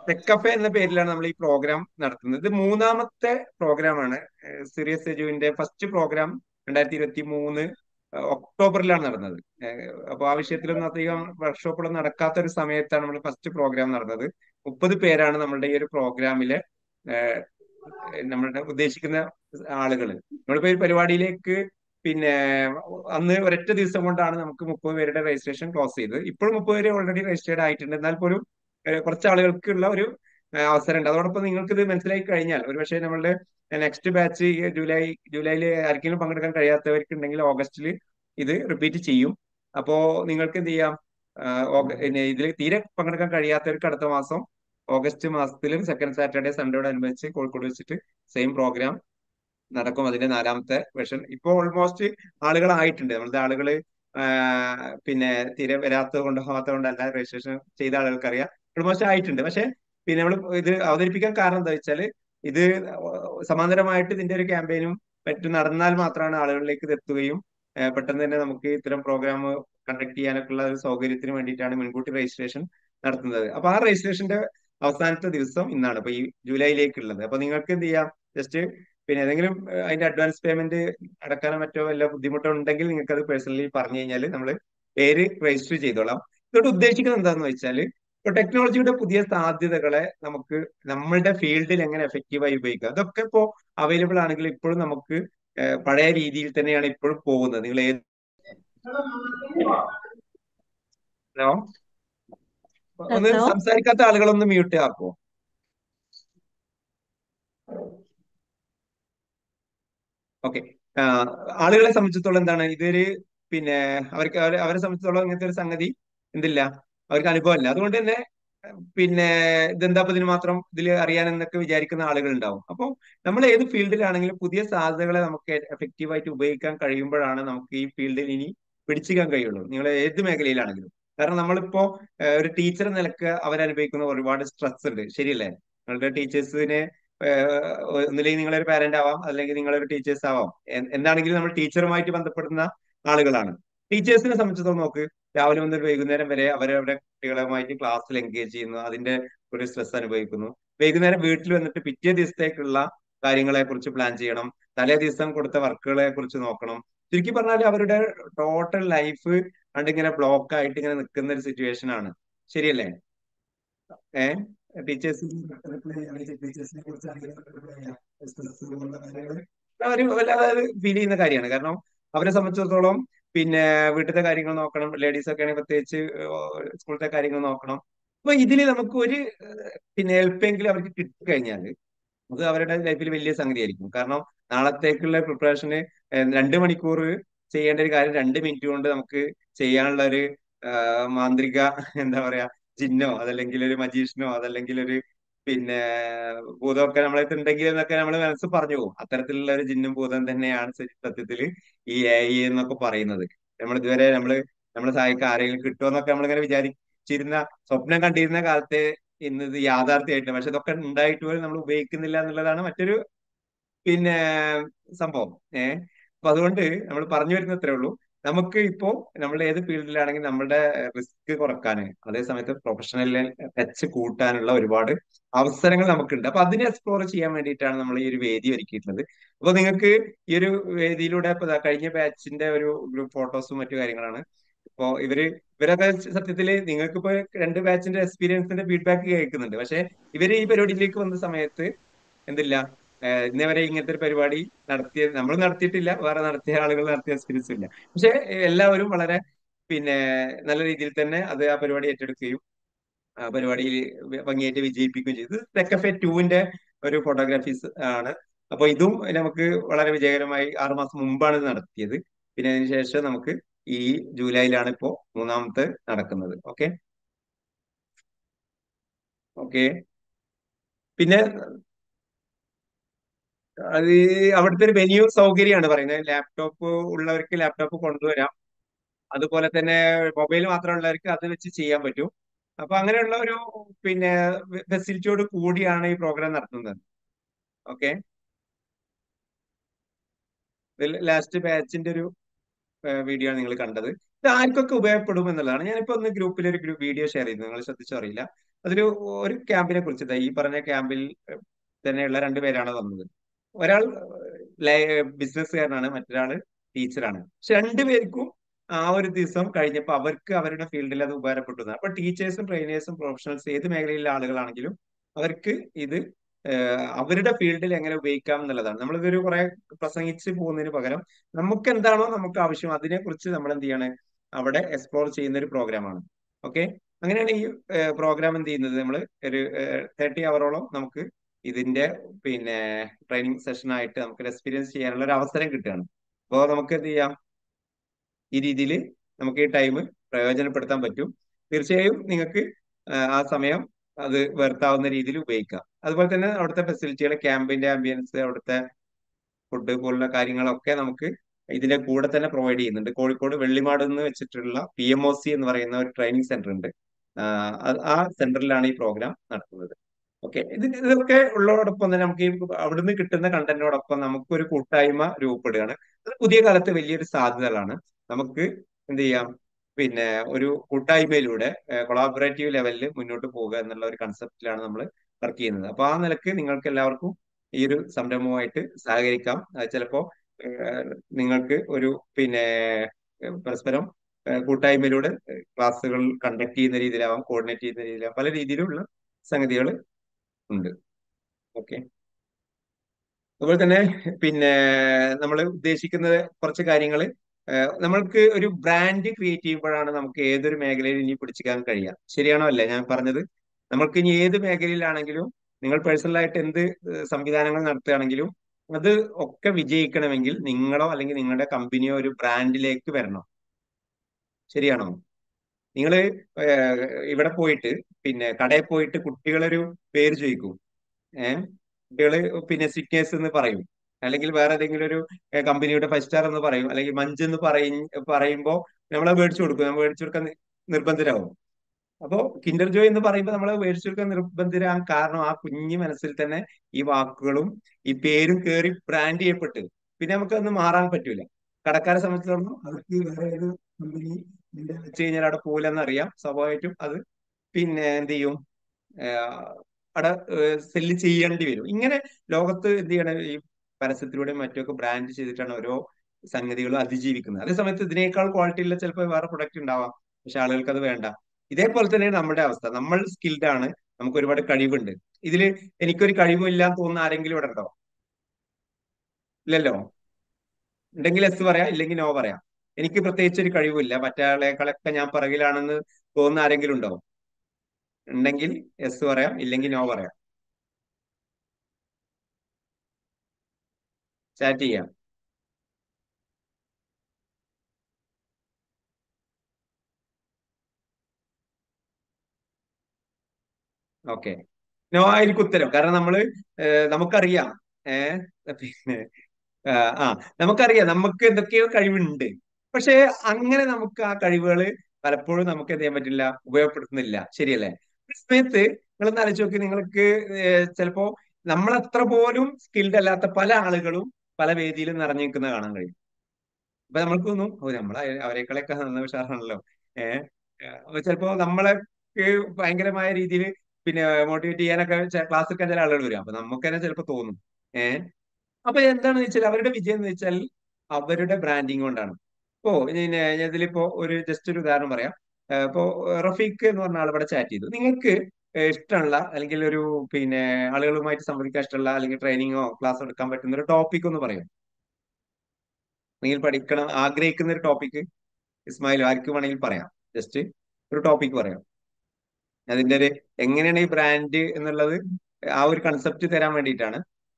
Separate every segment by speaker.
Speaker 1: ടെക്കഫെ എന്ന പേരിലാണ് നമ്മൾ ഈ പ്രോഗ്രാം നടത്തുന്നത് ഇത് മൂന്നാമത്തെ പ്രോഗ്രാമാണ് സിറിയസ് എജുവിന്റെ ഫസ്റ്റ് പ്രോഗ്രാം രണ്ടായിരത്തി ഇരുപത്തി മൂന്ന് ഒക്ടോബറിലാണ് നടന്നത് അപ്പോൾ ആ വിഷയത്തിലൊന്നും അധികം വർക്ക്ഷോപ്പുകളൊന്നും നടക്കാത്ത ഒരു സമയത്താണ് നമ്മൾ ഫസ്റ്റ് പ്രോഗ്രാം നടന്നത് മുപ്പത് പേരാണ് നമ്മളുടെ ഈ ഒരു പ്രോഗ്രാമിലെ നമ്മളുടെ ഉദ്ദേശിക്കുന്ന ആളുകൾ നമ്മളിപ്പോ ഈ പരിപാടിയിലേക്ക് പിന്നെ അന്ന് ഒരൊറ്റ ദിവസം കൊണ്ടാണ് നമുക്ക് മുപ്പത് പേരുടെ രജിസ്ട്രേഷൻ ക്ലോസ് ചെയ്തത് ഇപ്പോഴും മുപ്പത് പേര് ഓൾറെഡി രജിസ്റ്റേർഡ് ആയിട്ടുണ്ട് എന്നാൽ പോലും കുറച്ച് ആളുകൾക്കുള്ള ഒരു അവസരമുണ്ട് അതോടൊപ്പം നിങ്ങൾക്ക് ഇത് മനസ്സിലാക്കി കഴിഞ്ഞാൽ ഒരുപക്ഷെ നമ്മളുടെ നെക്സ്റ്റ് ബാച്ച് ജൂലൈ ജൂലൈയിൽ ആർക്കെങ്കിലും പങ്കെടുക്കാൻ കഴിയാത്തവർക്ക് ഉണ്ടെങ്കിൽ ഓഗസ്റ്റിൽ ഇത് റിപ്പീറ്റ് ചെയ്യും അപ്പോ നിങ്ങൾക്ക് എന്ത് ചെയ്യാം ഇതിൽ തീരെ പങ്കെടുക്കാൻ കഴിയാത്തവർക്ക് അടുത്ത മാസം ഓഗസ്റ്റ് മാസത്തിലും സെക്കൻഡ് സാറ്റർഡേ സൺഡേയോട് അനുബന്ധിച്ച് കോഴിക്കോട് വെച്ചിട്ട് സെയിം പ്രോഗ്രാം നടക്കും അതിന്റെ നാലാമത്തെ വെർഷൻ ഇപ്പൊ ഓൾമോസ്റ്റ് ആളുകളായിട്ടുണ്ട് നമ്മളുടെ ആളുകള് പിന്നെ തീരെ വരാത്തത് കൊണ്ട് പോകാത്തത് കൊണ്ടല്ല രജിസ്ട്രേഷൻ ചെയ്ത ആളുകൾക്ക് അറിയാം ഓൾമോസ്റ്റ് ആയിട്ടുണ്ട് പക്ഷെ പിന്നെ നമ്മൾ ഇത് അവതരിപ്പിക്കാൻ കാരണം എന്താ വെച്ചാൽ ഇത് സമാന്തരമായിട്ട് ഇതിന്റെ ഒരു ക്യാമ്പയിനും മറ്റും നടന്നാൽ മാത്രമാണ് ആളുകളിലേക്ക് ഇത് എത്തുകയും പെട്ടെന്ന് തന്നെ നമുക്ക് ഇത്തരം പ്രോഗ്രാം കണ്ടക്ട് ചെയ്യാനൊക്കെ ഉള്ള ഒരു സൗകര്യത്തിന് വേണ്ടിയിട്ടാണ് മുൻകൂട്ടി രജിസ്ട്രേഷൻ നടത്തുന്നത് അപ്പൊ ആ രജിസ്ട്രേഷന്റെ അവസാനത്തെ ദിവസം ഇന്നാണ് ഇപ്പൊ ഈ ജൂലൈയിലേക്കുള്ളത് അപ്പൊ നിങ്ങൾക്ക് എന്ത് ചെയ്യാം ജസ്റ്റ് പിന്നെ ഏതെങ്കിലും അതിന്റെ അഡ്വാൻസ് പേയ്മെന്റ് അടക്കാനോ മറ്റോ വല്ല ബുദ്ധിമുട്ടോ ഉണ്ടെങ്കിൽ നിങ്ങൾക്ക് അത് പേഴ്സണലി പറഞ്ഞു കഴിഞ്ഞാൽ നമ്മൾ പേര് രജിസ്റ്റർ ചെയ്തോളാം ഇതോട് ഉദ്ദേശിക്കുന്നത് എന്താണെന്ന് വെച്ചാൽ ഇപ്പൊ ടെക്നോളജിയുടെ പുതിയ സാധ്യതകളെ നമുക്ക് നമ്മളുടെ ഫീൽഡിൽ എങ്ങനെ എഫക്റ്റീവായി ഉപയോഗിക്കുക അതൊക്കെ ഇപ്പോൾ അവൈലബിൾ ആണെങ്കിൽ ഇപ്പോഴും നമുക്ക് പഴയ രീതിയിൽ തന്നെയാണ് ഇപ്പോഴും പോകുന്നത് നിങ്ങൾ ഏത് ഹലോ ഒന്ന് സംസാരിക്കാത്ത ആളുകളൊന്ന് മ്യൂട്ട് ആക്കുമോ ഓക്കെ ആളുകളെ സംബന്ധിച്ചിടത്തോളം എന്താണ് ഇതൊരു പിന്നെ അവർക്ക് അവരെ സംബന്ധിച്ചിടത്തോളം ഇങ്ങനത്തെ ഒരു സംഗതി എന്തില്ല അവർക്ക് അനുഭവമല്ല അതുകൊണ്ട് തന്നെ പിന്നെ ഇതെന്താ ഇതിന് മാത്രം ഇതിൽ അറിയാൻ എന്നൊക്കെ വിചാരിക്കുന്ന ആളുകൾ ഉണ്ടാവും അപ്പോൾ നമ്മൾ ഏത് ഫീൽഡിലാണെങ്കിലും പുതിയ സാധ്യതകളെ നമുക്ക് എഫക്റ്റീവായിട്ട് ഉപയോഗിക്കാൻ കഴിയുമ്പോഴാണ് നമുക്ക് ഈ ഫീൽഡിൽ ഇനി പിടിച്ചിക്കാൻ കഴിയുള്ളൂ നിങ്ങൾ ഏത് മേഖലയിലാണെങ്കിലും കാരണം നമ്മളിപ്പോ ഒരു ടീച്ചർ നിലക്ക് അവരനുഭവിക്കുന്ന ഒരുപാട് സ്ട്രെസ് ഉണ്ട് ശരിയല്ലേ നിങ്ങളുടെ ടീച്ചേഴ്സിനെ ഒന്നില്ലെങ്കിൽ നിങ്ങളൊരു പാരന്റ് ആവാം അല്ലെങ്കിൽ നിങ്ങളൊരു ടീച്ചേഴ്സ് ആവാം എന്താണെങ്കിലും നമ്മൾ ടീച്ചറുമായിട്ട് ബന്ധപ്പെടുന്ന ആളുകളാണ് ടീച്ചേഴ്സിനെ സംബന്ധിച്ചിടത്തോളം നോക്ക് രാവിലെ മുതൽ വൈകുന്നേരം വരെ അവരവരുടെ കുട്ടികളുമായിട്ട് ക്ലാസ്സിൽ എൻഗേജ് ചെയ്യുന്നു അതിന്റെ ഒരു സ്ട്രെസ് അനുഭവിക്കുന്നു വൈകുന്നേരം വീട്ടിൽ വന്നിട്ട് പിറ്റേ ദിവസത്തേക്കുള്ള കാര്യങ്ങളെ കുറിച്ച് പ്ലാൻ ചെയ്യണം തലേ ദിവസം കൊടുത്ത വർക്കുകളെ കുറിച്ച് നോക്കണം ചുരുക്കി പറഞ്ഞാൽ അവരുടെ ടോട്ടൽ ലൈഫ് അണ്ടിങ്ങനെ ബ്ലോക്ക് ആയിട്ട് ഇങ്ങനെ നിൽക്കുന്ന ഒരു സിറ്റുവേഷൻ ആണ് ശരിയല്ലേ ഏഹ് ടീച്ചേഴ്സ് ടീച്ചേഴ്സിനെ കുറിച്ച് ഒരു വല്ലാതെ ഫീൽ ചെയ്യുന്ന കാര്യമാണ് കാരണം അവരെ സംബന്ധിച്ചിടത്തോളം പിന്നെ വീട്ടിലത്തെ കാര്യങ്ങൾ നോക്കണം ലേഡീസ് ഒക്കെ ആണെങ്കിൽ പ്രത്യേകിച്ച് സ്കൂളത്തെ കാര്യങ്ങൾ നോക്കണം അപ്പൊ ഇതിൽ നമുക്ക് ഒരു പിന്നെ ഹെൽപ്പെങ്കിലും അവർക്ക് കിട്ടിക്കഴിഞ്ഞാൽ അത് അവരുടെ ലൈഫിൽ വലിയ സംഗതിയായിരിക്കും കാരണം നാളത്തേക്കുള്ള പ്രിപ്പറേഷന് രണ്ട് മണിക്കൂർ ചെയ്യേണ്ട ഒരു കാര്യം രണ്ട് മിനിറ്റ് കൊണ്ട് നമുക്ക് ചെയ്യാനുള്ള ഒരു മാന്ത്രിക എന്താ പറയാ ജിന്നോ അതല്ലെങ്കിൽ ഒരു മജീഷനോ അതല്ലെങ്കിൽ ഒരു പിന്നെ ഭൂതമൊക്കെ നമ്മളെ ഉണ്ടെങ്കിൽ എന്നൊക്കെ നമ്മൾ മനസ്സ് പറഞ്ഞു പോകും അത്തരത്തിലുള്ള ഒരു ജിന്നും ഭൂതം തന്നെയാണ് സത്യത്തിൽ ഈ എ ഐ എന്നൊക്കെ പറയുന്നത് നമ്മൾ ഇതുവരെ നമ്മൾ നമ്മളെ സഹായിക്കാൻ ആരെങ്കിലും കിട്ടുമെന്നൊക്കെ നമ്മളിങ്ങനെ വിചാരിച്ചിരുന്ന സ്വപ്നം കണ്ടിരുന്ന കാലത്തെ ഇന്ന് ഇത് യാഥാർത്ഥ്യമായിട്ട് പക്ഷെ ഇതൊക്കെ ഉണ്ടായിട്ട് പോലും നമ്മൾ ഉപയോഗിക്കുന്നില്ല എന്നുള്ളതാണ് മറ്റൊരു പിന്നെ സംഭവം ഏഹ് അപ്പൊ അതുകൊണ്ട് നമ്മൾ പറഞ്ഞു വരുന്ന അത്രേ ഉള്ളൂ നമുക്ക് ഇപ്പോ നമ്മൾ ഏത് ഫീൽഡിലാണെങ്കിൽ നമ്മുടെ റിസ്ക് കുറക്കാന് അതേ സമയത്ത് പ്രൊഫഷണൽ ടച്ച് കൂട്ടാനുള്ള ഒരുപാട് അവസരങ്ങൾ നമുക്കുണ്ട് അപ്പൊ അതിനെ എക്സ്പ്ലോർ ചെയ്യാൻ വേണ്ടിയിട്ടാണ് നമ്മൾ ഈ ഒരു വേദി ഒരുക്കിയിട്ടുള്ളത് അപ്പൊ നിങ്ങൾക്ക് ഈ ഒരു വേദിയിലൂടെ ഇപ്പൊ കഴിഞ്ഞ ബാച്ചിന്റെ ഒരു ഗ്രൂപ്പ് ഫോട്ടോസും മറ്റു കാര്യങ്ങളാണ് ഇപ്പോ ഇവര് ഇവരൊക്കെ സത്യത്തില് നിങ്ങൾക്ക് ഇപ്പൊ രണ്ട് ബാച്ചിന്റെ എക്സ്പീരിയൻസിന്റെ ഫീഡ്ബാക്ക് കേൾക്കുന്നുണ്ട് പക്ഷെ ഇവര് ഈ പരിപാടിയിലേക്ക് വന്ന സമയത്ത് എന്തില്ല ഇന്നേ വരെ ഇങ്ങനത്തെ ഒരു പരിപാടി നടത്തിയ നമ്മൾ നടത്തിയിട്ടില്ല വേറെ നടത്തിയ ആളുകൾ നടത്തിയ എക്സ്പീരിയൻസ് ഇല്ല പക്ഷെ എല്ലാവരും വളരെ പിന്നെ നല്ല രീതിയിൽ തന്നെ അത് ആ പരിപാടി ഏറ്റെടുക്കുകയും ആ പരിപാടിയിൽ ഭംഗിയായിട്ട് വിജയിപ്പിക്കുകയും ചെയ്തു ടെക്കഫെ ടുവിന്റെ ഒരു ഫോട്ടോഗ്രാഫീസ് ആണ് അപ്പൊ ഇതും നമുക്ക് വളരെ വിജയകരമായി ആറുമാസം മുമ്പാണ് ഇത് നടത്തിയത് പിന്നെ അതിനുശേഷം നമുക്ക് ഈ ജൂലൈയിലാണ് ഇപ്പോ മൂന്നാമത്തെ നടക്കുന്നത് ഓക്കെ ഓക്കെ പിന്നെ അത് അവിടുത്തെ ഒരു വെന്യൂ സൗകര്യമാണ് പറയുന്നത് ലാപ്ടോപ്പ് ഉള്ളവർക്ക് ലാപ്ടോപ്പ് കൊണ്ടുവരാം അതുപോലെ തന്നെ മൊബൈൽ മാത്രമുള്ളവർക്ക് അത് വെച്ച് ചെയ്യാൻ പറ്റും അപ്പൊ അങ്ങനെയുള്ള ഒരു പിന്നെ ഫെസിലിറ്റിയോട് കൂടിയാണ് ഈ പ്രോഗ്രാം നടത്തുന്നത് ഓക്കെ ലാസ്റ്റ് ബാച്ചിന്റെ ഒരു വീഡിയോ ആണ് നിങ്ങൾ കണ്ടത് ഇത് ആർക്കൊക്കെ ഉപയോഗപ്പെടും എന്നുള്ളതാണ് ഞാനിപ്പോ ഒന്ന് ഗ്രൂപ്പിൽ ഒരു വീഡിയോ ഷെയർ ചെയ്തു നിങ്ങൾ ശ്രദ്ധിച്ചോ അറിയില്ല അതിൽ ഒരു ക്യാമ്പിനെ കുറിച്ച് ദാ ഈ പറഞ്ഞ ക്യാമ്പിൽ തന്നെയുള്ള രണ്ടുപേരാണ് വന്നത് ഒരാൾ ബിസിനസ്സുകാരനാണ് മറ്റൊരാള് ടീച്ചറാണ് പക്ഷെ രണ്ടുപേർക്കും ആ ഒരു ദിവസം കഴിഞ്ഞപ്പോൾ അവർക്ക് അവരുടെ ഫീൽഡിൽ അത് ഉപകാരപ്പെട്ടു എന്നാണ്. അപ്പൊ ടീച്ചേഴ്സും ട്രെയിനേഴ്സും പ്രൊഫഷണൽസ് ഏത് മേഖലയിലെ ആളുകളാണെങ്കിലും അവർക്ക് ഇത് ഏഹ് അവരുടെ ഫീൽഡിൽ എങ്ങനെ ഉപയോഗിക്കാം എന്നുള്ളതാണ് നമ്മളിതൊരു കുറെ പ്രസംഗിച്ച് പോകുന്നതിന് പകരം നമുക്ക് എന്താണോ നമുക്ക് ആവശ്യം അതിനെക്കുറിച്ച് നമ്മൾ എന്ത് ചെയ്യാണ് അവിടെ എക്സ്പ്ലോർ ചെയ്യുന്ന ഒരു പ്രോഗ്രാമാണ് ഓക്കെ അങ്ങനെയാണ് ഈ പ്രോഗ്രാം എന്ത് ചെയ്യുന്നത് നമ്മൾ ഒരു തേർട്ടി അവറോളം നമുക്ക് ഇതിന്റെ പിന്നെ ട്രെയിനിങ് സെഷനായിട്ട് നമുക്ക് എക്സ്പീരിയൻസ് ചെയ്യാനുള്ള ഒരു അവസരം കിട്ടുകയാണ് അപ്പോൾ നമുക്ക് എന്ത് ചെയ്യാം ഈ രീതിയിൽ നമുക്ക് ഈ ടൈം പ്രയോജനപ്പെടുത്താൻ പറ്റും തീർച്ചയായും നിങ്ങൾക്ക് ആ സമയം അത് വർത്താവുന്ന രീതിയിൽ ഉപയോഗിക്കാം അതുപോലെ തന്നെ അവിടുത്തെ ഫെസിലിറ്റികൾ ക്യാമ്പിന്റെ ആംബിയൻസ് അവിടുത്തെ ഫുഡ് പോലുള്ള കാര്യങ്ങളൊക്കെ നമുക്ക് ഇതിന്റെ കൂടെ തന്നെ പ്രൊവൈഡ് ചെയ്യുന്നുണ്ട് കോഴിക്കോട് വെള്ളിമാട് എന്ന് വെച്ചിട്ടുള്ള പി എം ഒ സി എന്ന് പറയുന്ന ഒരു ട്രെയിനിങ് സെന്റർ ഉണ്ട് ആ സെന്ററിലാണ് ഈ പ്രോഗ്രാം നടത്തുന്നത് ഓക്കെ ഇത് ഇതൊക്കെ ഉള്ളതോടൊപ്പം തന്നെ നമുക്ക് ഈ അവിടുന്ന് കിട്ടുന്ന കണ്ടന്റിനോടൊപ്പം നമുക്ക് ഒരു കൂട്ടായ്മ രൂപപ്പെടുകയാണ് അത് പുതിയ കാലത്ത് വലിയൊരു സാധ്യതകളാണ് നമുക്ക് എന്ത് ചെയ്യാം പിന്നെ ഒരു കൂട്ടായ്മയിലൂടെ കൊളാബറേറ്റീവ് ലെവലിൽ മുന്നോട്ട് പോകുക എന്നുള്ള ഒരു കൺസെപ്റ്റിലാണ് നമ്മൾ വർക്ക് ചെയ്യുന്നത് അപ്പൊ ആ നിലക്ക് നിങ്ങൾക്ക് എല്ലാവർക്കും ഈ ഒരു സംരംഭവുമായിട്ട് സഹകരിക്കാം ചിലപ്പോ നിങ്ങൾക്ക് ഒരു പിന്നെ പരസ്പരം കൂട്ടായ്മയിലൂടെ ക്ലാസ്സുകൾ കണ്ടക്ട് ചെയ്യുന്ന രീതിയിലാവാം കോർഡിനേറ്റ് ചെയ്യുന്ന രീതിയിലാവാം പല രീതിയിലുള്ള സംഗതികൾ ഉണ്ട് ഓക്കെ അതുപോലെ തന്നെ പിന്നെ നമ്മൾ ഉദ്ദേശിക്കുന്നത് കുറച്ച് കാര്യങ്ങൾ നമ്മൾക്ക് ഒരു ബ്രാൻഡ് ക്രിയേറ്റ് ചെയ്യുമ്പോഴാണ് നമുക്ക് ഏതൊരു മേഖലയിൽ ഇനി പിടിച്ചിക്കാൻ കഴിയുക ശരിയാണോ അല്ലേ ഞാൻ പറഞ്ഞത് നമ്മൾക്ക് ഇനി ഏത് മേഖലയിലാണെങ്കിലും നിങ്ങൾ പേഴ്സണലായിട്ട് എന്ത് സംവിധാനങ്ങൾ നടത്തുകയാണെങ്കിലും അത് ഒക്കെ വിജയിക്കണമെങ്കിൽ നിങ്ങളോ അല്ലെങ്കിൽ നിങ്ങളുടെ കമ്പനിയോ ഒരു ബ്രാൻഡിലേക്ക് വരണം ശരിയാണോ നിങ്ങൾ ഇവിടെ പോയിട്ട് പിന്നെ കടയിൽ പോയിട്ട് കുട്ടികളൊരു പേര് ചോദിക്കും ഏഹ് കുട്ടികള് പിന്നെ സിഗ്നേഴ്സ് എന്ന് പറയും അല്ലെങ്കിൽ വേറെ ഏതെങ്കിലും ഒരു കമ്പനിയുടെ ഫൈവ് സ്റ്റാർ എന്ന് പറയും അല്ലെങ്കിൽ മഞ്ച് എന്ന് പറയും പറയുമ്പോൾ നമ്മളെ മേടിച്ചു കൊടുക്കും നമ്മൾ മേടിച്ചു കൊടുക്കാൻ നിർബന്ധരാകും അപ്പോ കിൻഡർ ജോയ് എന്ന് പറയുമ്പോൾ നമ്മൾ മേടിച്ചു കൊടുക്കാൻ നിർബന്ധരാകാൻ കാരണം ആ കുഞ്ഞു മനസ്സിൽ തന്നെ ഈ വാക്കുകളും ഈ പേരും കയറി ബ്രാൻഡ് ചെയ്യപ്പെട്ട് പിന്നെ നമുക്ക് അതൊന്നും മാറാൻ പറ്റൂല കടക്കാരെ സംബന്ധിച്ചിടത്തോളം അവർക്ക് വേറെ ഏത് കമ്പനി വെച്ച് കഴിഞ്ഞാൽ അവിടെ പോകില്ലെന്നറിയാം സ്വാഭാവികമായിട്ടും അത് പിന്നെ എന്ത് ചെയ്യും അവിടെ സെല്ല് ചെയ്യേണ്ടി വരും ഇങ്ങനെ ലോകത്ത് എന്ത് ചെയ്യണം ഈ പരസ്യത്തിലൂടെയും മറ്റുമൊക്കെ ബ്രാൻഡ് ചെയ്തിട്ടാണ് ഓരോ സംഗതികളും അതിജീവിക്കുന്നത് അതേ സമയത്ത് ഇതിനേക്കാൾ ക്വാളിറ്റി ഉള്ള ചിലപ്പോൾ വേറെ പ്രൊഡക്റ്റ് ഉണ്ടാവാം പക്ഷെ ആളുകൾക്ക് അത് വേണ്ട ഇതേപോലെ തന്നെയാണ് നമ്മുടെ അവസ്ഥ നമ്മൾ സ്കിൽഡ് ആണ് നമുക്ക് ഒരുപാട് കഴിവുണ്ട് ഇതിൽ എനിക്കൊരു കഴിവില്ല എന്ന് തോന്നുന്ന ആരെങ്കിലും ഇവിടെ ഉണ്ടോ ഇല്ലല്ലോ ഉണ്ടെങ്കിൽ എസ് പറയാം ഇല്ലെങ്കിൽ നോ പറയാം എനിക്ക് പ്രത്യേകിച്ച് ഒരു കഴിവില്ല മറ്റാളെക്കാളൊക്കെ ഞാൻ പിറകിലാണെന്ന് തോന്നുന്ന ആരെങ്കിലും ഉണ്ടോ ഉണ്ടെങ്കിൽ എസ് പറയാം ഇല്ലെങ്കിൽ നോ പറയാം ചാറ്റ് ചെയ്യാം ഓക്കെ നോ ആയിരിക്കും ഉത്തരം കാരണം നമ്മള് നമുക്കറിയാം ഏഹ് പിന്നെ ആ നമുക്കറിയാം നമുക്ക് എന്തൊക്കെയോ കഴിവുണ്ട് പക്ഷെ അങ്ങനെ നമുക്ക് ആ കഴിവുകൾ പലപ്പോഴും നമുക്ക് എന്ത് ചെയ്യാൻ പറ്റില്ല ഉപയോഗപ്പെടുത്തുന്നില്ല ശരിയല്ലേ സമയത്ത് നിങ്ങളൊന്ന് ആലോചിച്ച് നോക്കി നിങ്ങൾക്ക് ചിലപ്പോ നമ്മളത്ര പോലും സ്കിൽഡ് അല്ലാത്ത പല ആളുകളും പല വേദിയിലും നിറഞ്ഞു നിൽക്കുന്ന കാണാൻ കഴിയും അപ്പൊ നമ്മൾക്ക് തോന്നും ഓ നമ്മൾ അവരെക്കാളൊക്കെ നന്ന ഉഷാറാണല്ലോ ഏഹ് ചിലപ്പോ നമ്മളെ ഭയങ്കരമായ രീതിയിൽ പിന്നെ മോട്ടിവേറ്റ് ചെയ്യാനൊക്കെ ക്ലാസ് എടുക്കാൻ ചില ആളുകൾ വരും അപ്പൊ നമുക്ക് തന്നെ ചിലപ്പോൾ തോന്നും ഏഹ് അപ്പൊ എന്താണെന്ന് വെച്ചാൽ അവരുടെ വിജയം എന്ന് വെച്ചാൽ അവരുടെ ബ്രാൻഡിങ് കൊണ്ടാണ് ഇപ്പോ ഇതിലിപ്പോ ഒരു ജസ്റ്റ് ഒരു ഉദാഹരണം പറയാം ഇപ്പോ റഫീഖ് എന്ന് പറഞ്ഞ ആൾ ഇവിടെ ചാറ്റ് ചെയ്തു നിങ്ങൾക്ക് ഇഷ്ടമുള്ള അല്ലെങ്കിൽ ഒരു പിന്നെ ആളുകളുമായിട്ട് സംവദിക്കാൻ ഇഷ്ടമുള്ള അല്ലെങ്കിൽ ട്രെയിനിങ്ങോ ക്ലാസ് എടുക്കാൻ പറ്റുന്ന ഒരു ടോപ്പിക് ഒന്ന് പറയും നിങ്ങൾ പഠിക്കണം ആഗ്രഹിക്കുന്ന ഒരു ടോപ്പിക് ഇസ്മായിൽ ആർക്ക് വേണമെങ്കിൽ പറയാം ജസ്റ്റ് ഒരു ടോപ്പിക് പറയാം അതിന്റെ ഒരു എങ്ങനെയാണ് ഈ ബ്രാൻഡ് എന്നുള്ളത് ആ ഒരു കൺസെപ്റ്റ് തരാൻ വേണ്ടിയിട്ടാണ്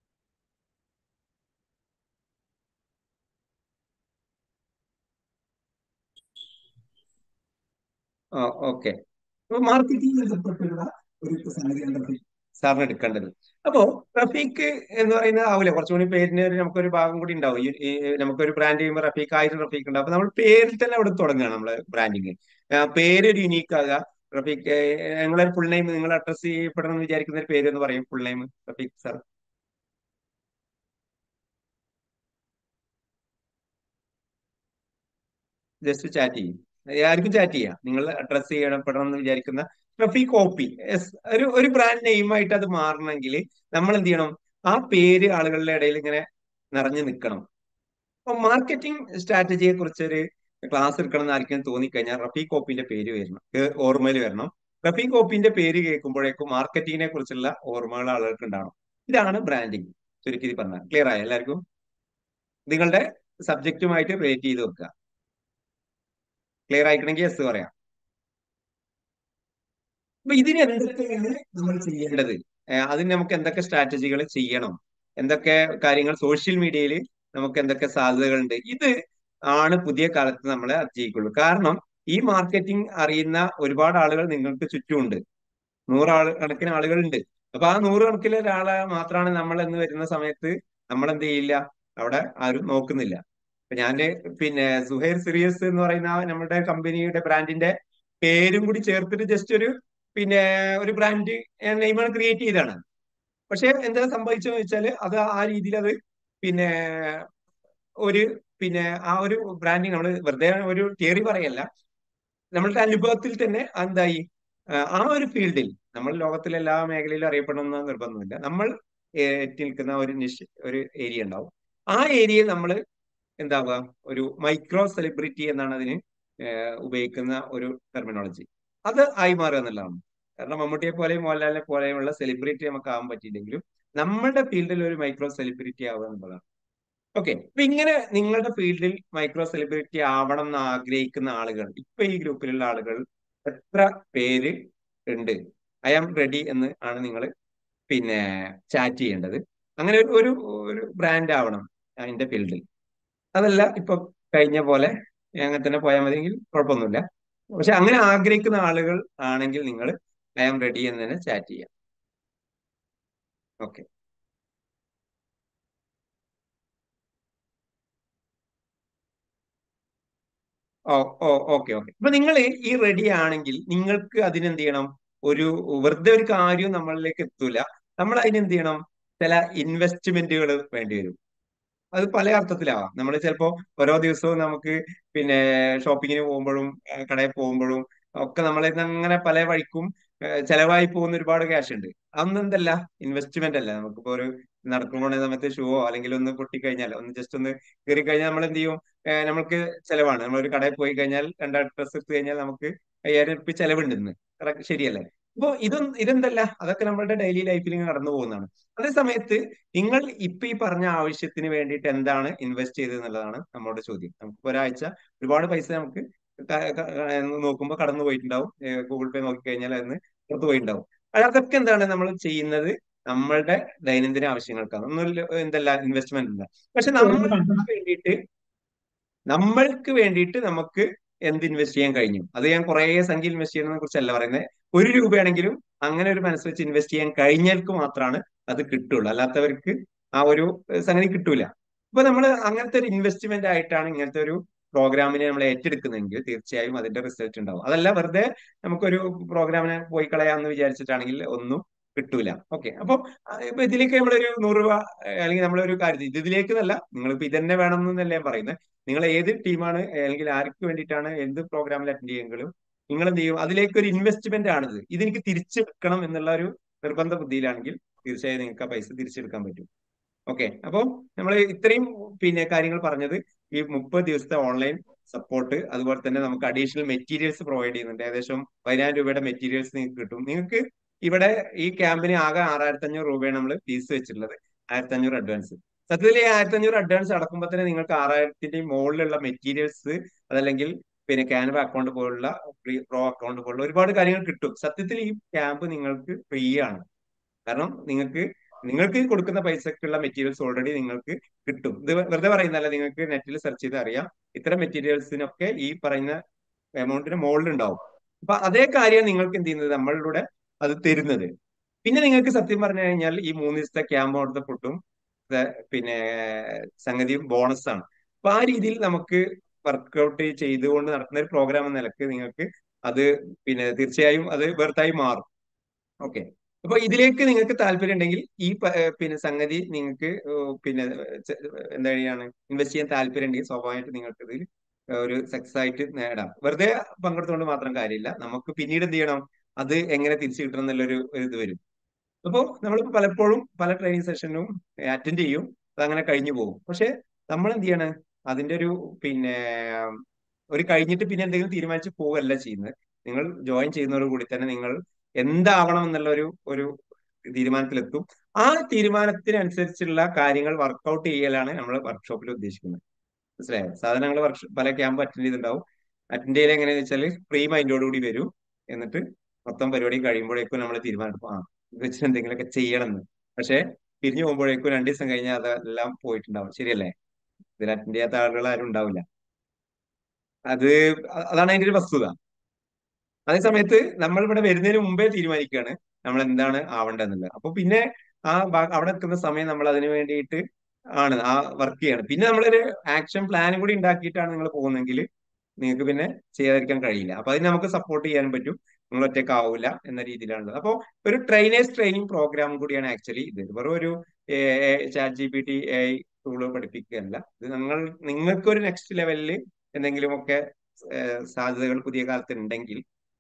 Speaker 1: ഓക്കെ മാർക്കറ്റിംഗ് ബന്ധപ്പെട്ടുള്ള ഒരു സംഗതിയാണ് സാറിന് എടുക്കേണ്ടത് അപ്പോ റഫീഖ് എന്ന് പറയുന്നത് ആവില്ല കുറച്ചുകൂടി പേരിന് നമുക്കൊരു ഭാഗം കൂടി ഉണ്ടാവും ഈ നമുക്കൊരു ബ്രാൻഡ് ചെയ്യുമ്പോൾ റഫീഖ് ആയിരം റഫീഖ് ഉണ്ടാവും അപ്പൊ നമ്മൾ പേരിൽ തന്നെ അവിടെ തുടങ്ങുകയാണ് നമ്മള് ബ്രാൻഡിങ് പേര് ഒരു യുണീക്ക് ആകുക റഫീഖ് നിങ്ങളെ ഫുൾ നെയിം നിങ്ങൾ അഡ്രസ് ചെയ്യപ്പെടണം എന്ന് വിചാരിക്കുന്ന ഒരു പേര് എന്ന് പറയും full name Rafeeq sir just chat ചെയ്യും ആർക്കും ചാറ്റ് ചെയ്യാം നിങ്ങൾ അഡ്രസ് ചെയ്യപ്പെടണം എന്ന് വിചാരിക്കുന്ന റഫീഖ് കോപ്പി ഒരു ഒരു ബ്രാൻഡ് നെയിമായിട്ട് അത് മാറണമെങ്കിൽ നമ്മൾ എന്ത് ചെയ്യണം ആ പേര് ആളുകളുടെ ഇടയിൽ ഇങ്ങനെ നിറഞ്ഞു നിൽക്കണം അപ്പൊ മാർക്കറ്റിംഗ് സ്ട്രാറ്റജിയെ കുറിച്ച് ഒരു ക്ലാസ് എടുക്കണം എന്ന് ആർക്കും തോന്നിക്കഴിഞ്ഞാൽ റഫീഖ് കോപ്പിന്റെ പേര് വരണം ഓർമ്മയിൽ വരണം റഫീഖ് കോപ്പിന്റെ പേര് കേൾക്കുമ്പോഴേക്കും മാർക്കറ്റിങ്ങിനെ കുറിച്ചുള്ള ഓർമ്മകൾ ആളുകൾക്ക് ഉണ്ടാവണം ഇതാണ് ബ്രാൻഡിങ് ചുരുക്കി പറഞ്ഞാൽ ക്ലിയർ ആയ എല്ലാവർക്കും നിങ്ങളുടെ സബ്ജക്റ്റുമായിട്ട് റിലേറ്റ് ചെയ്ത് വെക്കുക ക്ലിയർ ആയിക്കണമെങ്കിൽ യെസ് പറയാം അപ്പൊ ഇതിന് എന്തൊക്കെയാണ് നമ്മൾ ചെയ്യേണ്ടത് അതിന് നമുക്ക് എന്തൊക്കെ സ്ട്രാറ്റജികൾ ചെയ്യണം എന്തൊക്കെ കാര്യങ്ങൾ സോഷ്യൽ മീഡിയയിൽ നമുക്ക് എന്തൊക്കെ സാധ്യതകളുണ്ട് ഇത് ആണ് പുതിയ കാലത്ത് നമ്മളെ അതിജയിക്കുള്ളൂ കാരണം ഈ മാർക്കറ്റിംഗ് അറിയുന്ന ഒരുപാട് ആളുകൾ നിങ്ങൾക്ക് ചുറ്റുമുണ്ട് നൂറാൾ കണക്കിന് ആളുകളുണ്ട് അപ്പൊ ആ നൂറ് കണക്കിലെ ഒരാളെ മാത്രമാണ് നമ്മൾ എന്ന് വരുന്ന സമയത്ത് നമ്മൾ എന്ത് ചെയ്യില്ല അവിടെ ആരും നോക്കുന്നില്ല ഇപ്പൊ ഞാന് പിന്നെ സുഹൈർ സിറിയസ് എന്ന് പറയുന്ന നമ്മുടെ കമ്പനിയുടെ ബ്രാൻഡിന്റെ പേരും കൂടി ചേർത്തിട്ട് ജസ്റ്റ് ഒരു പിന്നെ ഒരു ബ്രാൻഡ് നെയിമാണ് ക്രിയേറ്റ് ചെയ്തതാണ് പക്ഷെ എന്താ സംഭവിച്ചതെന്ന് വെച്ചാൽ അത് ആ രീതിയിൽ അത് പിന്നെ ഒരു പിന്നെ ആ ഒരു ബ്രാൻഡിങ് നമ്മൾ വെറുതെ ഒരു തിയറി പറയല്ല നമ്മളുടെ അനുഭവത്തിൽ തന്നെ എന്തായി ആ ഒരു ഫീൽഡിൽ നമ്മൾ ലോകത്തിലെ എല്ലാ മേഖലയിലും അറിയപ്പെടണമെന്ന് നിർബന്ധമില്ല നമ്മൾ എത്തി നിൽക്കുന്ന ഒരു നിഷ് ഒരു ഏരിയ ഉണ്ടാവും ആ ഏരിയയിൽ നമ്മൾ എന്താവുക ഒരു മൈക്രോ സെലിബ്രിറ്റി എന്നാണ് അതിന് ഉപയോഗിക്കുന്ന ഒരു ടെർമിനോളജി അത് ആയി മാറുക എന്നുള്ളതാണ് കാരണം മമ്മൂട്ടിയെ പോലെയും മോഹൻലാലിനെ പോലെയുമുള്ള സെലിബ്രിറ്റി നമുക്ക് ആവാൻ പറ്റിയില്ലെങ്കിലും നമ്മുടെ ഫീൽഡിൽ ഒരു മൈക്രോ സെലിബ്രിറ്റി ആവുക എന്നുള്ളതാണ് ഓക്കെ അപ്പൊ ഇങ്ങനെ നിങ്ങളുടെ ഫീൽഡിൽ മൈക്രോ സെലിബ്രിറ്റി ആവണം എന്ന് ആഗ്രഹിക്കുന്ന ആളുകൾ ഇപ്പൊ ഈ ഗ്രൂപ്പിലുള്ള ആളുകൾ എത്ര പേര് ഉണ്ട് ഐ ആം റെഡി എന്ന് ആണ് നിങ്ങൾ പിന്നെ ചാറ്റ് ചെയ്യേണ്ടത് അങ്ങനെ ഒരു ഒരു ബ്രാൻഡ് ആവണം അതിന്റെ ഫീൽഡിൽ അതല്ല ഇപ്പൊ കഴിഞ്ഞ പോലെ അങ്ങനെ തന്നെ പോയാൽ മതിയെങ്കിൽ കുഴപ്പമൊന്നുമില്ല പക്ഷെ അങ്ങനെ ആഗ്രഹിക്കുന്ന ആളുകൾ ആണെങ്കിൽ നിങ്ങൾ ഐ ആം റെഡി എന്ന് തന്നെ ചാറ്റ് ചെയ്യാം okay oh oh okay okay അപ്പൊ നിങ്ങൾ ഈ റെഡി ആണെങ്കിൽ നിങ്ങൾക്ക് അതിനെന്ത് ചെയ്യണം ഒരു വെറുതെ ഒരു കാര്യം നമ്മളിലേക്ക് എത്തൂല നമ്മൾ അതിനെന്ത് ചെയ്യണം ചില ഇൻവെസ്റ്റ്മെന്റുകൾ വേണ്ടി വരും അത് പല അർത്ഥത്തിലാവാം നമ്മൾ ചിലപ്പോ ഓരോ ദിവസവും നമുക്ക് പിന്നെ ഷോപ്പിങ്ങിന് പോകുമ്പോഴും കടയിൽ പോകുമ്പോഴും ഒക്കെ നമ്മളെ അങ്ങനെ പല വഴിക്കും ചെലവായി പോകുന്ന ഒരുപാട് ക്യാഷ് ഉണ്ട് അതൊന്നും എന്തല്ല ഇൻവെസ്റ്റ്മെന്റ് അല്ല നമുക്കിപ്പോ ഒരു നടക്കുമ്പോൾ സമയത്ത് ഷൂവോ അല്ലെങ്കിൽ ഒന്ന് പൊട്ടിക്കഴിഞ്ഞാൽ ഒന്ന് ജസ്റ്റ് ഒന്ന് കയറി കഴിഞ്ഞാൽ നമ്മൾ എന്ത് ചെയ്യും നമ്മൾക്ക് ചെലവാണ് നമ്മൾ ഒരു കടയിൽ പോയി കഴിഞ്ഞാൽ രണ്ടാം ഡ്രസ്സ് എടുത്തു കഴിഞ്ഞാൽ നമുക്ക് അയ്യായിരം റുപ്യ ചെലവുണ്ട് ഇന്ന് ശരിയല്ലേ അപ്പൊ ഇതൊന്നും ഇതെന്തല്ല അതൊക്കെ നമ്മളുടെ ഡെയിലി ലൈഫിൽ ഇങ്ങനെ കടന്നു പോകുന്നതാണ് അതേ സമയത്ത് നിങ്ങൾ ഇപ്പൊ ഈ പറഞ്ഞ ആവശ്യത്തിന് വേണ്ടിയിട്ട് എന്താണ് ഇൻവെസ്റ്റ് ചെയ്തത് എന്നുള്ളതാണ് നമ്മുടെ ചോദ്യം നമുക്ക് ഒരാഴ്ച ഒരുപാട് പൈസ നമുക്ക് നോക്കുമ്പോൾ കടന്നു പോയിട്ടുണ്ടാവും ഗൂഗിൾ പേ നോക്കി കഴിഞ്ഞാൽ അതിന് പുറത്തു പോയിട്ടുണ്ടാവും അതൊക്കെ എന്താണ് നമ്മൾ ചെയ്യുന്നത് നമ്മളുടെ ദൈനംദിന ആവശ്യങ്ങൾക്കാണ് ഒന്നും എന്തല്ല ഇൻവെസ്റ്റ്മെന്റ് ഇല്ല പക്ഷെ നമ്മൾക്ക് വേണ്ടിയിട്ട് നമ്മൾക്ക് വേണ്ടിയിട്ട് നമുക്ക് എന്ത് ഇൻവെസ്റ്റ് ചെയ്യാൻ കഴിഞ്ഞു അത് ഞാൻ കുറെ സംഖ്യ ഇൻവെസ്റ്റ് ചെയ്യുന്നതിനെ കുറിച്ചല്ല പറയുന്നത് ഒരു രൂപയാണെങ്കിലും അങ്ങനെ ഒരു മനസ്സ് വെച്ച് ഇൻവെസ്റ്റ് ചെയ്യാൻ കഴിഞ്ഞവർക്ക് മാത്രമാണ് അത് കിട്ടുള്ളൂ അല്ലാത്തവർക്ക് ആ ഒരു സംഗതി കിട്ടൂല അപ്പൊ നമ്മൾ അങ്ങനത്തെ ഒരു ഇൻവെസ്റ്റ്മെന്റ് ആയിട്ടാണ് ഇങ്ങനത്തെ ഒരു പ്രോഗ്രാമിനെ നമ്മൾ ഏറ്റെടുക്കുന്നെങ്കിൽ തീർച്ചയായും അതിന്റെ റിസൾട്ട് ഉണ്ടാവും അതല്ല വെറുതെ നമുക്കൊരു പ്രോഗ്രാമിനെ പോയി കളയാന്ന് വിചാരിച്ചിട്ടാണെങ്കിൽ ഒന്നും കിട്ടൂല ഓക്കെ അപ്പൊ ഇപ്പൊ ഇതിലേക്ക് നമ്മളൊരു നൂറ് രൂപ അല്ലെങ്കിൽ നമ്മളൊരു കാര്യം ഇത് ഇതിലേക്ക് നല്ല നിങ്ങളിപ്പോ ഇതന്നെ വേണം എന്നല്ലേ പറയുന്നത് നിങ്ങൾ ഏത് ടീമാണ് അല്ലെങ്കിൽ ആർക്ക് വേണ്ടിയിട്ടാണ് എന്ത് പ്രോഗ്രാമിൽ അറ്റൻഡ് ചെയ്യുമെങ്കിലും നിങ്ങൾ എന്ത് ചെയ്യും അതിലേക്ക് ഒരു ഇൻവെസ്റ്റ്മെന്റ് ആണിത് ഇതെനിക്ക് തിരിച്ചെടുക്കണം എന്നുള്ള ഒരു നിർബന്ധ ബുദ്ധിയിലാണെങ്കിൽ തീർച്ചയായും നിങ്ങൾക്ക് ആ പൈസ തിരിച്ചെടുക്കാൻ പറ്റും ഓക്കെ അപ്പോൾ നമ്മൾ ഇത്രയും പിന്നെ കാര്യങ്ങൾ പറഞ്ഞത് ഈ മുപ്പത് ദിവസത്തെ ഓൺലൈൻ സപ്പോർട്ട് അതുപോലെ തന്നെ നമുക്ക് അഡീഷണൽ മെറ്റീരിയൽസ് പ്രൊവൈഡ് ചെയ്യുന്നുണ്ട് ഏകദേശം പതിനായിരം രൂപയുടെ മെറ്റീരിയൽസ് നിങ്ങൾക്ക് കിട്ടും നിങ്ങൾക്ക് ഇവിടെ ഈ ക്യാമ്പിന് ആകെ ആറായിരത്തി അഞ്ഞൂറ് രൂപയാണ് നമ്മൾ ഫീസ് വെച്ചിട്ടുള്ളത് ആയിരത്തി അഞ്ഞൂറ് അഡ്വാൻസ് സത്യത്തിൽ ഈ ആയിരത്തി അഞ്ഞൂറ് അഡ്വാൻസ് അടക്കുമ്പോൾ തന്നെ നിങ്ങൾക്ക് ആറായിരത്തിന്റെ മുകളിലുള്ള മെറ്റീരിയൽസ് അതല്ലെങ്കിൽ പിന്നെ ക്യാൻവ അക്കൗണ്ട് പോലുള്ള പ്രോ അക്കൗണ്ട് പോലുള്ള ഒരുപാട് കാര്യങ്ങൾ കിട്ടും സത്യത്തിൽ ഈ ക്യാമ്പ് നിങ്ങൾക്ക് ഫ്രീ ആണ് കാരണം നിങ്ങൾക്ക് നിങ്ങൾക്ക് കൊടുക്കുന്ന പൈസക്കുള്ള മെറ്റീരിയൽസ് ഓൾറെഡി നിങ്ങൾക്ക് കിട്ടും ഇത് വെറുതെ പറയുന്നല്ല നിങ്ങൾക്ക് നെറ്റിൽ സെർച്ച് ചെയ്ത് അറിയാം ഇത്തരം മെറ്റീരിയൽസിനൊക്കെ ഈ പറയുന്ന എമൗണ്ടിന് മുകളിൽ ഉണ്ടാവും അപ്പൊ അതേ കാര്യം നിങ്ങൾക്ക് എന്ത് ചെയ്യുന്നത് നമ്മളിലൂടെ അത് തരുന്നത് പിന്നെ നിങ്ങൾക്ക് സത്യം പറഞ്ഞു കഴിഞ്ഞാൽ ഈ മൂന്ന് ദിവസത്തെ ക്യാമ്പ് അവിടുത്തെ ഫുഡും പിന്നെ സംഗതിയും ബോണസ് ആണ് അപ്പൊ ആ രീതിയിൽ നമുക്ക് വർക്ക്ഔട്ട് ചെയ്തുകൊണ്ട് നടത്തുന്ന ഒരു പ്രോഗ്രാം എന്ന നിലക്ക് നിങ്ങൾക്ക് അത് പിന്നെ തീർച്ചയായും അത് വെറുതായി മാറും ഓക്കെ അപ്പൊ ഇതിലേക്ക് നിങ്ങൾക്ക് താല്പര്യം ഉണ്ടെങ്കിൽ ഈ പിന്നെ സംഗതി നിങ്ങൾക്ക് പിന്നെ എന്താ ഇൻവെസ്റ്റ് ചെയ്യാൻ താല്പര്യം ഉണ്ടെങ്കിൽ സ്വാഭാവികമായിട്ട് നിങ്ങൾക്ക് ഇതിൽ ഒരു സക്സസ് ആയിട്ട് നേടാം വെറുതെ പങ്കെടുത്തുകൊണ്ട് മാത്രം കാര്യമില്ല നമുക്ക് പിന്നീട് എന്ത് ചെയ്യണം അത് എങ്ങനെ തിരിച്ചു കിട്ടണം എന്നുള്ളൊരു ഒരു ഇത് വരും അപ്പോൾ നമ്മൾ പലപ്പോഴും പല ട്രെയിനിങ് സെഷനും അറ്റൻഡ് ചെയ്യും അതങ്ങനെ കഴിഞ്ഞു പോകും പക്ഷെ നമ്മൾ എന്ത് ചെയ്യണം അതിന്റെ ഒരു പിന്നെ ഒരു കഴിഞ്ഞിട്ട് പിന്നെ എന്തെങ്കിലും തീരുമാനിച്ച് പോവുകയല്ല ചെയ്യുന്നത് നിങ്ങൾ ജോയിൻ ചെയ്യുന്നതോട് കൂടി തന്നെ നിങ്ങൾ എന്താവണം എന്നുള്ള ഒരു ഒരു തീരുമാനത്തിലെത്തും ആ തീരുമാനത്തിനനുസരിച്ചുള്ള കാര്യങ്ങൾ വർക്കൗട്ട് ചെയ്യലാണ് നമ്മൾ വർക്ക്ഷോപ്പിൽ ഉദ്ദേശിക്കുന്നത് മനസ്സിലായോ സാധാരണ വർക്ക്ഷോ പല ക്യാമ്പ് അറ്റൻഡ് ചെയ്തിട്ടുണ്ടാവും അറ്റൻഡ് ചെയ്യൽ എങ്ങനെയാന്ന് വെച്ചാൽ ഫ്രീ മൈൻഡോട് കൂടി വരും എന്നിട്ട് മൊത്തം പരിപാടി കഴിയുമ്പോഴേക്കും നമ്മൾ തീരുമാനം ആ ഇത് വെച്ചിട്ട് എന്തെങ്കിലുമൊക്കെ ചെയ്യണം എന്ന് പക്ഷെ പിരിഞ്ഞു പോകുമ്പോഴേക്കും രണ്ടു ദിവസം കഴിഞ്ഞാൽ അതെല്ലാം പോയിട്ടുണ്ടാവും ശരിയല്ലേ ഇതിൽ അറ്റൻഡ് ചെയ്യാത്ത ആളുകൾ ആരും ഉണ്ടാവില്ല അത് അതാണ് അതിന്റെ ഒരു വസ്തുത അതേ സമയത്ത് നമ്മൾ ഇവിടെ വരുന്നതിന് മുമ്പേ തീരുമാനിക്കുകയാണ് നമ്മൾ എന്താണ് ആവേണ്ടതെന്നുള്ളത് അപ്പൊ പിന്നെ ആ അവിടെ എത്തുന്ന സമയം നമ്മൾ അതിനു വേണ്ടിയിട്ട് ആണ് ആ വർക്ക് ചെയ്യണം പിന്നെ നമ്മളൊരു ആക്ഷൻ പ്ലാനും കൂടി ഉണ്ടാക്കിയിട്ടാണ് നിങ്ങൾ പോകുന്നതെങ്കിൽ നിങ്ങൾക്ക് പിന്നെ ചെയ്യാതിരിക്കാൻ കഴിയില്ല അപ്പൊ അതിന് നമുക്ക് സപ്പോർട്ട് ചെയ്യാനും പറ്റും നിങ്ങൾ ഒറ്റയ്ക്ക് ആവില്ല എന്ന രീതിയിലാണുള്ളത് അപ്പോൾ ഒരു ട്രെയിനേഴ്സ് ട്രെയിനിങ് പ്രോഗ്രാം കൂടിയാണ് ആക്ച്വലി ഇത് വെറും ഒരു chat G P T A I tool പഠിപ്പിക്കുകയല്ല ഇത് നിങ്ങൾ നിങ്ങൾക്ക് ഒരു നെക്സ്റ്റ് ലെവലിൽ എന്തെങ്കിലുമൊക്കെ സാധ്യതകൾ പുതിയ കാലത്ത് ഉണ്ടെങ്കിൽ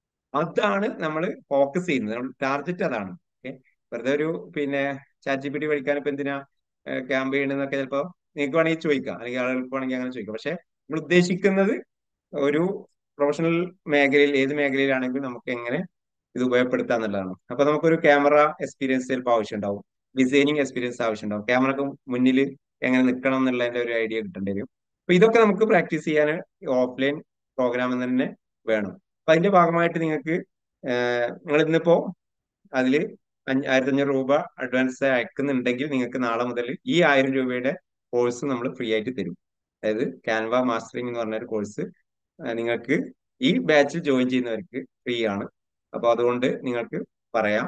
Speaker 1: അതാണ് നമ്മൾ ഫോക്കസ് ചെയ്യുന്നത് നമ്മൾ ടാർഗറ്റ് അതാണ് ഓക്കെ വെറുതെ ഒരു പിന്നെ ചാറ്റ് ജി പി ടി പഠിക്കാൻ ഇപ്പൊ എന്തിനാ ക്യാമ്പ് ചെയ്യണമെന്നൊക്കെ ചിലപ്പോൾ നിങ്ങൾക്ക് വേണമെങ്കിൽ ചോദിക്കാം അല്ലെങ്കിൽ ആളുകൾക്ക് വേണമെങ്കിൽ അങ്ങനെ ചോദിക്കാം പക്ഷെ നമ്മൾ ഉദ്ദേശിക്കുന്നത് ഒരു പ്രൊഫഷണൽ മേഖലയിൽ ഏത് മേഖലയിലാണെങ്കിലും നമുക്ക് എങ്ങനെ ഇത് ഉപയോഗപ്പെടുത്താം എന്നുള്ളതാണ് അപ്പൊ നമുക്കൊരു ക്യാമറ എക്സ്പീരിയൻസ് ചിലപ്പോൾ ആവശ്യമുണ്ടാവും ഡിസൈനിങ് എക്സ്പീരിയൻസ് ആവശ്യമുണ്ടാവും ക്യാമറക്ക് മുന്നിൽ എങ്ങനെ നിൽക്കണം എന്നുള്ളതിന്റെ ഒരു ഐഡിയ കിട്ടേണ്ടി വരും അപ്പൊ ഇതൊക്കെ നമുക്ക് പ്രാക്ടീസ് ചെയ്യാൻ ഓഫ്ലൈൻ പ്രോഗ്രാം തന്നെ വേണം അപ്പൊ അതിന്റെ ഭാഗമായിട്ട് നിങ്ങൾക്ക് നിങ്ങൾ ഇന്നിപ്പോ അതിൽ ആയിരത്തി അഞ്ഞൂറ് രൂപ അഡ്വാൻസ് അയക്കുന്നുണ്ടെങ്കിൽ നിങ്ങൾക്ക് നാളെ മുതൽ ഈ ആയിരം രൂപയുടെ കോഴ്സ് നമ്മൾ ഫ്രീ ആയിട്ട് തരും അതായത് ക്യാൻവ മാസ്റ്ററിംഗ് എന്ന് പറഞ്ഞ ഒരു കോഴ്സ് നിങ്ങൾക്ക് ഈ ബാച്ചിൽ ജോയിൻ ചെയ്യുന്നവർക്ക് ഫ്രീ ആണ് അപ്പൊ അതുകൊണ്ട് നിങ്ങൾക്ക് പറയാം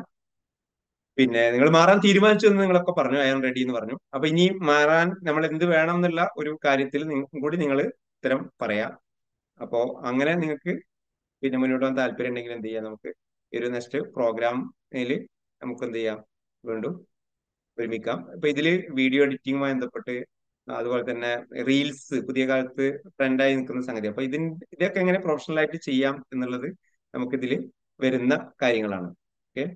Speaker 1: പിന്നെ നിങ്ങൾ മാറാൻ തീരുമാനിച്ചു എന്ന് നിങ്ങളൊക്കെ പറഞ്ഞു ഐ ആം റെഡി എന്ന് പറഞ്ഞു അപ്പൊ ഇനി മാറാൻ നമ്മൾ എന്ത് വേണം എന്നുള്ള ഒരു കാര്യത്തിൽ കൂടി നിങ്ങൾ ഉത്തരം പറയാം അപ്പോ അങ്ങനെ നിങ്ങൾക്ക് പിന്നെ മുന്നോട്ട് പോകാൻ താല്പര്യം ഉണ്ടെങ്കിൽ എന്ത് ചെയ്യാം നമുക്ക് ഈ ഒരു നെക്സ്റ്റ് പ്രോഗ്രാമിൽ നമുക്ക് എന്ത് ചെയ്യാം വീണ്ടും ഒരുമിക്കാം ഇപ്പൊ ഇതില് വീഡിയോ എഡിറ്റിംഗുമായി ബന്ധപ്പെട്ട് അതുപോലെ തന്നെ റീൽസ് പുതിയ കാലത്ത് ട്രെൻഡായി നിൽക്കുന്ന സംഗതി അപ്പൊ ഇതിന് ഇതൊക്കെ എങ്ങനെ പ്രൊഫഷണൽ ആയിട്ട് ചെയ്യാം എന്നുള്ളത് നമുക്കിതിൽ വരുന്ന കാര്യങ്ങളാണ് ഓക്കെ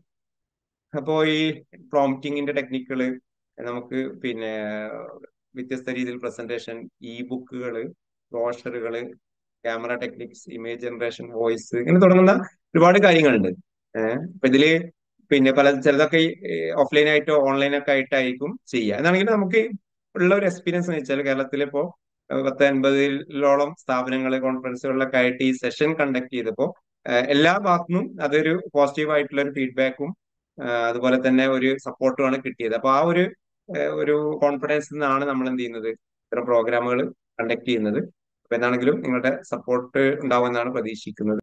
Speaker 1: അപ്പോ ഈ പ്രോംപ്റ്റിങ്ങിന്റെ ടെക്നിക്കുകള് നമുക്ക് പിന്നെ വ്യത്യസ്ത രീതിയിൽ പ്രസന്റേഷൻ ഇ ബുക്കുകള് ബ്രോഷറുകള് camera techniques image generation voice ഇങ്ങനെ തുടങ്ങുന്ന ഒരുപാട് കാര്യങ്ങളുണ്ട് ഏഹ് അപ്പൊ ഇതില് പിന്നെ പല ചിലതൊക്കെ ഓഫ്ലൈൻ ആയിട്ടോ ഓൺലൈൻ ഒക്കെ ആയിട്ടായിരിക്കും ചെയ്യുക എന്നാണെങ്കിൽ നമുക്ക് ഉള്ള ഒരു എക്സ്പീരിയൻസ് എന്ന് വെച്ചാൽ കേരളത്തിൽ ഇപ്പോ പത്ത് അൻപതിലോളം സ്ഥാപനങ്ങൾ കോൺഫറൻസുകളിലൊക്കെ ആയിട്ട് ഈ സെഷൻ കണ്ടക്ട് ചെയ്തപ്പോൾ എല്ലാ ഭാഗത്തുനിന്നും അതൊരു പോസിറ്റീവ് ആയിട്ടുള്ള ഒരു ഫീഡ്ബാക്കും അതുപോലെ തന്നെ ഒരു സപ്പോർട്ടുമാണ് കിട്ടിയത് അപ്പൊ ആ ഒരു ഒരു കോൺഫിഡൻസ് നിന്നാണ് നമ്മൾ എന്ത് ചെയ്യുന്നത് ഇത്തരം പ്രോഗ്രാമുകൾ കണ്ടക്ട് ചെയ്യുന്നത് അപ്പൊ എന്താണെങ്കിലും നിങ്ങളുടെ സപ്പോർട്ട് ഉണ്ടാവുമെന്നാണ് പ്രതീക്ഷിക്കുന്നത്